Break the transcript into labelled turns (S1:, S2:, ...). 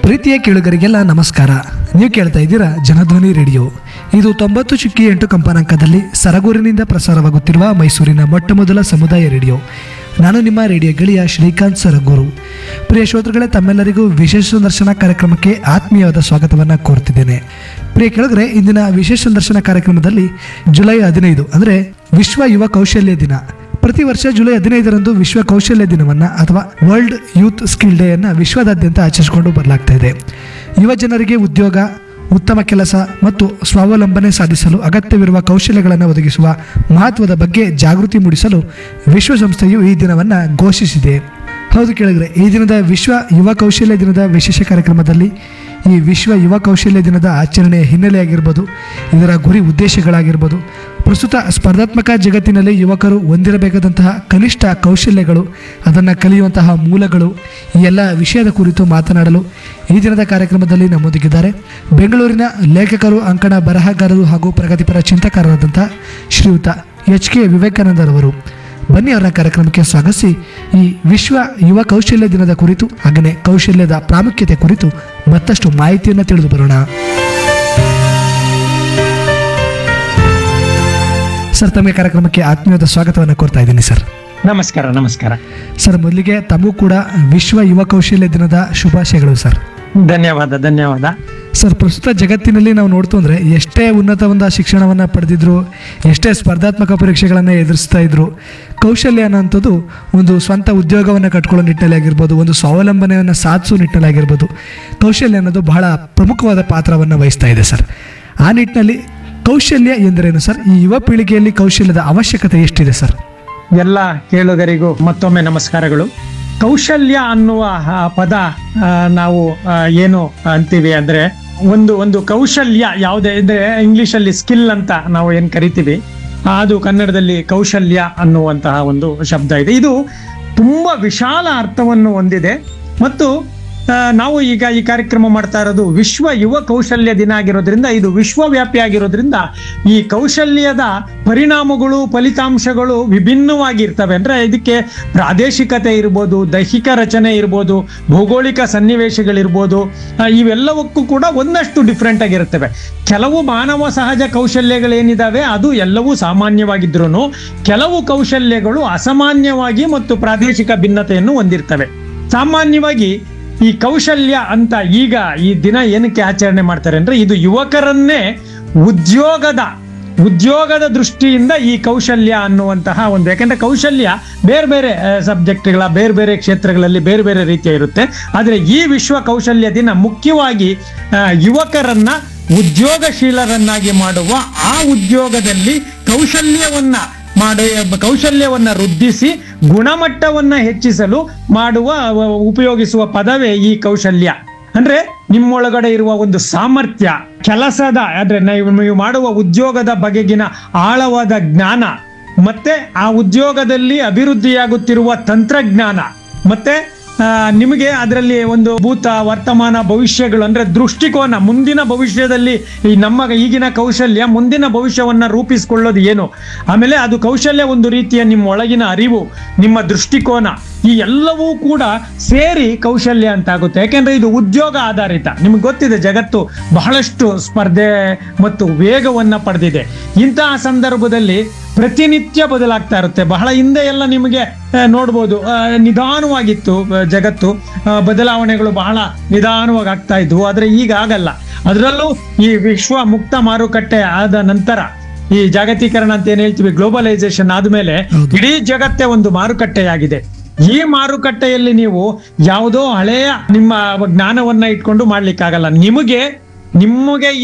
S1: ಪ್ರೀತಿಯ ಕೇಳುಗರಿಗೆಲ್ಲ ನಮಸ್ಕಾರ ನೀವು ಕೇಳ್ತಾ ಇದ್ದೀರಾ ಜನಧ್ವನಿ ರೇಡಿಯೋ ಇದು ತೊಂಬತ್ತು ಚುಕ್ಕಿ ಎಂಟು ಕಂಪನಾಂಕದಲ್ಲಿ ಸರಗೂರಿನಿಂದ ಪ್ರಸಾರವಾಗುತ್ತಿರುವ ಮೈಸೂರಿನ ಮೊಟ್ಟ ಮೊದಲ ಸಮುದಾಯ ರೇಡಿಯೋ ನಾನು ನಿಮ್ಮ ರೇಡಿಯೋ ಗೆಳೆಯ ಶ್ರೀಕಾಂತ್ ಸರಗೂರು ಪ್ರಿಯ ಶ್ರೋತೃಗಳೇ ತಮ್ಮೆಲ್ಲರಿಗೂ ವಿಶೇಷ ಸಂದರ್ಶನ ಕಾರ್ಯಕ್ರಮಕ್ಕೆ ಆತ್ಮೀಯವಾದ ಸ್ವಾಗತವನ್ನು ಕೋರ್ತಿದ್ದೇನೆ ಪ್ರಿಯ ಕೆಳಗರೆ ಇಂದಿನ ವಿಶೇಷ ಸಂದರ್ಶನ ಕಾರ್ಯಕ್ರಮದಲ್ಲಿ ಜುಲೈ ಹದಿನೈದು ಅಂದರೆ ವಿಶ್ವ ಯುವ ಕೌಶಲ್ಯ ದಿನ ಪ್ರತಿ ವರ್ಷ ಜುಲೈ ಹದಿನೈದರಂದು ವಿಶ್ವ ಕೌಶಲ್ಯ ದಿನವನ್ನು ಅಥವಾ ವರ್ಲ್ಡ್ ಯೂತ್ ಸ್ಕಿಲ್ ಡೇ ಅನ್ನು ವಿಶ್ವದಾದ್ಯಂತ ಆಚರಿಸಿಕೊಂಡು ಬರಲಾಗ್ತಾ ಇದೆ ಯುವ ಜನರಿಗೆ ಉದ್ಯೋಗ ಉತ್ತಮ ಕೆಲಸ ಮತ್ತು ಸ್ವಾವಲಂಬನೆ ಸಾಧಿಸಲು ಅಗತ್ಯವಿರುವ ಕೌಶಲ್ಯಗಳನ್ನು ಒದಗಿಸುವ ಮಹತ್ವದ ಬಗ್ಗೆ ಜಾಗೃತಿ ಮೂಡಿಸಲು ವಿಶ್ವಸಂಸ್ಥೆಯು ಈ ದಿನವನ್ನು ಘೋಷಿಸಿದೆ ಹೌದು ಕೇಳಿದ್ರೆ ಈ ದಿನದ ವಿಶ್ವ ಯುವ ಕೌಶಲ್ಯ ದಿನದ ವಿಶೇಷ ಕಾರ್ಯಕ್ರಮದಲ್ಲಿ ಈ ವಿಶ್ವ ಯುವ ಕೌಶಲ್ಯ ದಿನದ ಆಚರಣೆಯ ಹಿನ್ನೆಲೆಯಾಗಿರ್ಬೋದು ಇದರ ಗುರಿ ಉದ್ದೇಶಗಳಾಗಿರ್ಬೋದು ಪ್ರಸ್ತುತ ಸ್ಪರ್ಧಾತ್ಮಕ ಜಗತ್ತಿನಲ್ಲಿ ಯುವಕರು ಹೊಂದಿರಬೇಕಾದಂತಹ ಕನಿಷ್ಠ ಕೌಶಲ್ಯಗಳು ಅದನ್ನು ಕಲಿಯುವಂತಹ ಮೂಲಗಳು ಈ ಎಲ್ಲ ವಿಷಯದ ಕುರಿತು ಮಾತನಾಡಲು ಈ ದಿನದ ಕಾರ್ಯಕ್ರಮದಲ್ಲಿ ನಮ್ಮೊಂದಿಗಿದ್ದಾರೆ ಬೆಂಗಳೂರಿನ ಲೇಖಕರು ಅಂಕಣ ಬರಹಗಾರರು ಹಾಗೂ ಪ್ರಗತಿಪರ ಚಿಂತಕರಾದಂಥ ಶ್ರೀಯುತ ಎಚ್ ಕೆ ವಿವೇಕಾನಂದರವರು ಬನ್ನಿ ಅವರ ಕಾರ್ಯಕ್ರಮಕ್ಕೆ ಸ್ವಾಗತಿಸಿ ಈ ವಿಶ್ವ ಯುವ ಕೌಶಲ್ಯ ದಿನದ ಕುರಿತು ಹಾಗೆಯೇ ಕೌಶಲ್ಯದ ಪ್ರಾಮುಖ್ಯತೆ ಕುರಿತು ಮತ್ತಷ್ಟು ಮಾಹಿತಿಯನ್ನು ತಿಳಿದು ಬರೋಣ ಸರ್ ತಮಗೆ ಕಾರ್ಯಕ್ರಮಕ್ಕೆ ಆತ್ಮೀಯವಾದ ಸ್ವಾಗತವನ್ನು ಕೋರ್ತಾ ಇದ್ದೀನಿ ಸರ್
S2: ನಮಸ್ಕಾರ ನಮಸ್ಕಾರ
S1: ಸರ್ ಮೊದಲಿಗೆ ತಮಗೂ ಕೂಡ ವಿಶ್ವ ಯುವ ಕೌಶಲ್ಯ ದಿನದ ಶುಭಾಶಯಗಳು ಸರ್
S2: ಧನ್ಯವಾದ ಧನ್ಯವಾದ
S1: ಸರ್ ಪ್ರಸ್ತುತ ಜಗತ್ತಿನಲ್ಲಿ ನಾವು ನೋಡ್ತು ಅಂದರೆ ಎಷ್ಟೇ ಉನ್ನತ ಒಂದು ಶಿಕ್ಷಣವನ್ನು ಪಡೆದಿದ್ರು ಎಷ್ಟೇ ಸ್ಪರ್ಧಾತ್ಮಕ ಪರೀಕ್ಷೆಗಳನ್ನು ಎದುರಿಸ್ತಾ ಇದ್ರು ಕೌಶಲ್ಯ ಅನ್ನೋಂಥದ್ದು ಒಂದು ಸ್ವಂತ ಉದ್ಯೋಗವನ್ನು ಕಟ್ಕೊಳ್ಳೋ ನಿಟ್ಟಿನಲ್ಲಿ ಆಗಿರ್ಬೋದು ಒಂದು ಸ್ವಾವಲಂಬನೆಯನ್ನು ಸಾಧಿಸೋ ನಿಟ್ಟಿನಲ್ಲಿ ಆಗಿರ್ಬೋದು ಕೌಶಲ್ಯ ಅನ್ನೋದು ಬಹಳ ಪ್ರಮುಖವಾದ ಪಾತ್ರವನ್ನು ವಹಿಸ್ತಾ ಇದೆ ಸರ್ ಆ ನಿಟ್ಟಿನಲ್ಲಿ ಕೌಶಲ್ಯ ಎಂದರೇನು ಸರ್ ಈ ಯುವ ಪೀಳಿಗೆಯಲ್ಲಿ ಕೌಶಲ್ಯದ ಅವಶ್ಯಕತೆ ಎಷ್ಟಿದೆ ಸರ್
S2: ಎಲ್ಲ ಕೇಳುಗರಿಗೂ ಮತ್ತೊಮ್ಮೆ ನಮಸ್ಕಾರಗಳು ಕೌಶಲ್ಯ ಅನ್ನುವ ಆ ಪದ ಆ, ನಾವು ಆ, ಏನು ಅಂತೀವಿ ಅಂದ್ರೆ ಒಂದು ಒಂದು ಕೌಶಲ್ಯ ಯಾವುದೇ ಅಂದ್ರೆ ಇಂಗ್ಲಿಷಲ್ಲಿ ಸ್ಕಿಲ್ ಅಂತ ನಾವು ಏನ್ ಕರಿತೀವಿ ಆ, ಅದು ಕನ್ನಡದಲ್ಲಿ ಕೌಶಲ್ಯ ಅನ್ನುವಂತಹ ಒಂದು ಶಬ್ದ ಇದೆ ಇದು ತುಂಬಾ ವಿಶಾಲ ಅರ್ಥವನ್ನು ಹೊಂದಿದೆ ಮತ್ತು ಆ, ನಾವು ಈಗ ಈ ಕಾರ್ಯಕ್ರಮ ಮಾಡ್ತಾ ಇರೋದು ವಿಶ್ವ ಯುವ ಕೌಶಲ್ಯ ದಿನ ಆಗಿರೋದ್ರಿಂದ ಇದು ವಿಶ್ವವ್ಯಾಪಿ ಆಗಿರೋದ್ರಿಂದ ಈ ಕೌಶಲ್ಯದ ಪರಿಣಾಮಗಳು ಫಲಿತಾಂಶಗಳು ವಿಭಿನ್ನವಾಗಿರ್ತವೆ ಅಂದ್ರೆ ಇದಕ್ಕೆ ಪ್ರಾದೇಶಿಕತೆ ಇರ್ಬೋದು ದೈಹಿಕ ರಚನೆ ಇರ್ಬೋದು ಭೌಗೋಳಿಕ ಸನ್ನಿವೇಶಗಳಿರ್ಬೋದು ಆ, ಇವೆಲ್ಲವಕ್ಕೂ ಕೂಡ ಒಂದಷ್ಟು ಡಿಫ್ರೆಂಟ್ ಆಗಿರುತ್ತವೆ ಕೆಲವು ಮಾನವ ಸಹಜ ಕೌಶಲ್ಯಗಳೇನಿದಾವೆ ಅದು ಎಲ್ಲವೂ ಸಾಮಾನ್ಯವಾಗಿದ್ರು ಕೆಲವು ಕೌಶಲ್ಯಗಳು ಅಸಾಮಾನ್ಯವಾಗಿ ಮತ್ತು ಪ್ರಾದೇಶಿಕ ಭಿನ್ನತೆಯನ್ನು ಹೊಂದಿರ್ತವೆ ಸಾಮಾನ್ಯವಾಗಿ ಈ ಕೌಶಲ್ಯ ಅಂತ ಈಗ ಈ ದಿನ ಏನಕ್ಕೆ ಆಚರಣೆ ಮಾಡ್ತಾರೆ ಅಂದ್ರೆ ಇದು ಯುವಕರನ್ನೇ ಉದ್ಯೋಗದ ಉದ್ಯೋಗದ ದೃಷ್ಟಿಯಿಂದ ಈ ಕೌಶಲ್ಯ ಅನ್ನುವಂತಹ ಒಂದು ಯಾಕೆಂದ್ರೆ ಕೌಶಲ್ಯ ಬೇರೆ ಬೇರೆ ಸಬ್ಜೆಕ್ಟ್ಗಳ ಬೇರೆ ಬೇರೆ ಕ್ಷೇತ್ರಗಳಲ್ಲಿ ಬೇರೆ ಬೇರೆ ರೀತಿಯ ಇರುತ್ತೆ ಆದರೆ ಈ ವಿಶ್ವ ಕೌಶಲ್ಯ ದಿನ ಮುಖ್ಯವಾಗಿ ಆ, ಯುವಕರನ್ನ ಉದ್ಯೋಗಶೀಲರನ್ನಾಗಿ ಮಾಡುವ ಆ ಉದ್ಯೋಗದಲ್ಲಿ ಕೌಶಲ್ಯವನ್ನ ಮಾಡ ಕೌಶಲ್ಯವನ್ನ ವೃದ್ಧಿಸಿ ಗುಣಮಟ್ಟವನ್ನ ಹೆಚ್ಚಿಸಲು ಮಾಡುವ ಅವ- ಉಪಯೋಗಿಸುವ ಪದವೇ ಈ ಕೌಶಲ್ಯ ಅಂದ್ರೆ ನಿಮ್ಮೊಳಗಡೆ ಇರುವ ಒಂದು ಸಾಮರ್ಥ್ಯ ಕೆಲಸದ ಅಂದ್ರೆ ನೀವು ನೀವು ಮಾಡುವ ಉದ್ಯೋಗದ ಬಗೆಗಿನ ಆಳವಾದ ಜ್ಞಾನ ಮತ್ತೆ ಆ ಉದ್ಯೋಗದಲ್ಲಿ ಅಭಿವೃದ್ಧಿಯಾಗುತ್ತಿರುವ ತಂತ್ರಜ್ಞಾನ ಮತ್ತೆ ಆ, ನಿಮಗೆ ಅದರಲ್ಲಿ ಒಂದು ಭೂತ ವರ್ತಮಾನ ಭವಿಷ್ಯಗಳು ಅಂದ್ರೆ ದೃಷ್ಟಿಕೋನ ಮುಂದಿನ ಭವಿಷ್ಯದಲ್ಲಿ ಈ ನಮ್ಮ ಈಗಿನ ಕೌಶಲ್ಯ ಮುಂದಿನ ಭವಿಷ್ಯವನ್ನ ರೂಪಿಸಿಕೊಳ್ಳೋದು ಏನು ಆಮೇಲೆ ಅದು ಕೌಶಲ್ಯ ಒಂದು ರೀತಿಯ ನಿಮ್ಮ ಒಳಗಿನ ಅರಿವು ನಿಮ್ಮ ದೃಷ್ಟಿಕೋನ ಈ ಎಲ್ಲವೂ ಕೂಡ ಸೇರಿ ಕೌಶಲ್ಯ ಅಂತ ಆಗುತ್ತೆ ಯಾಕೆಂದ್ರೆ ಇದು ಉದ್ಯೋಗ ಆಧಾರಿತ ನಿಮ್ಗೆ ಗೊತ್ತಿದೆ ಜಗತ್ತು ಬಹಳಷ್ಟು ಸ್ಪರ್ಧೆ ಮತ್ತು ವೇಗವನ್ನ ಪಡೆದಿದೆ ಇಂತಹ ಸಂದರ್ಭದಲ್ಲಿ ಪ್ರತಿನಿತ್ಯ ಬದಲಾಗ್ತಾ ಇರುತ್ತೆ ಬಹಳ ಹಿಂದೆ ಎಲ್ಲ ನಿಮಗೆ ಆ, ನೋಡ್ಬೋದು ಆ, ನಿಧಾನವಾಗಿತ್ತು ಆ, ಜಗತ್ತು ಆ, ಬದಲಾವಣೆಗಳು ಬಹಳ ನಿಧಾನವಾಗಿ ಆಗ್ತಾ ಇದ್ವು ಆದ್ರೆ ಈಗ ಆಗಲ್ಲ ಅದರಲ್ಲೂ ಈ ವಿಶ್ವ ಮುಕ್ತ ಮಾರುಕಟ್ಟೆ ಆದ ನಂತರ ಈ ಜಾಗತೀಕರಣ ಅಂತ ಏನ್ ಹೇಳ್ತೀವಿ ಗ್ಲೋಬಲೈಸೇಷನ್ ಆದ್ಮೇಲೆ
S1: ಹೌದು.
S2: ಇಡೀ ಜಗತ್ತೇ ಒಂದು ಮಾರುಕಟ್ಟೆಯಾಗಿದೆ ಈ ಮಾರುಕಟ್ಟೆಯಲ್ಲಿ ನೀವು ಯಾವುದೋ ಹಳೆಯ ನಿಮ್ಮ ಜ್ಞಾನವನ್ನ ಇಟ್ಕೊಂಡು ಮಾಡ್ಲಿಕ್ಕಾಗಲ್ಲ ನಿಮಗೆ ನಿಮಗೆ